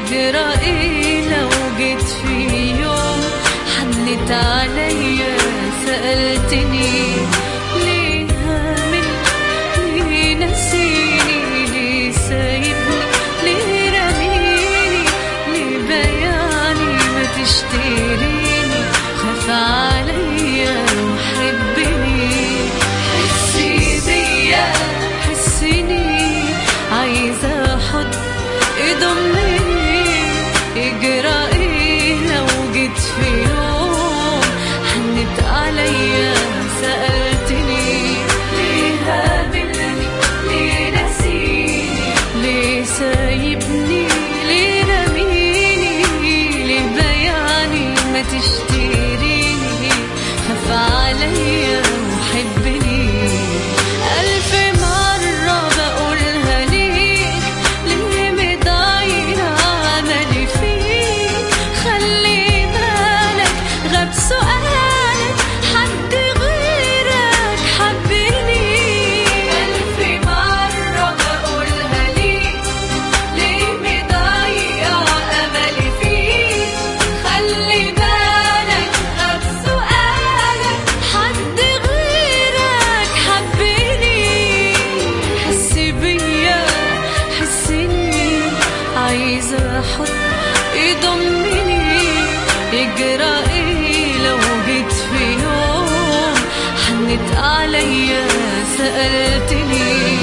يجرى ايه لو جيت في يوم حنت عليا سألتني ليه هامل ليه نسيني ليه سايبني ليه رميني ليه بياني ما تشتريني خاف عليا وحبني حسي بيا حسني عايزة حد يضمني يجرى ايه لو جيت في يوم حنت عليا سألتني ليه هاملني ليه نسيني ليه سايبني ليه رميني ليه بياني ما تشتريني خاف عليا وحبني ألف مرة بقولها ليك ليه مضيع أملي فيك خلي بالك غاب سؤالك حد غيرك حبني ألف مرة بقولها ليك ليه مضيع أملي فيك خلي بالك غاب سؤالك حد غيرك حبني حس بيا حسني عايزة حد يضمني يجرى ايه لو جيت في يوم حنت عليا سألتني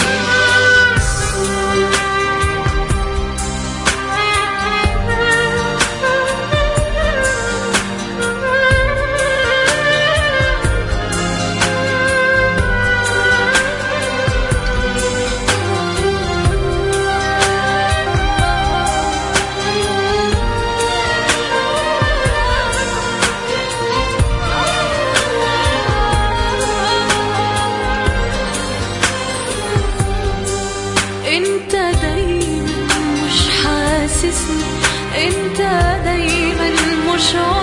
انت دايما مش حاسسني انت دايما مش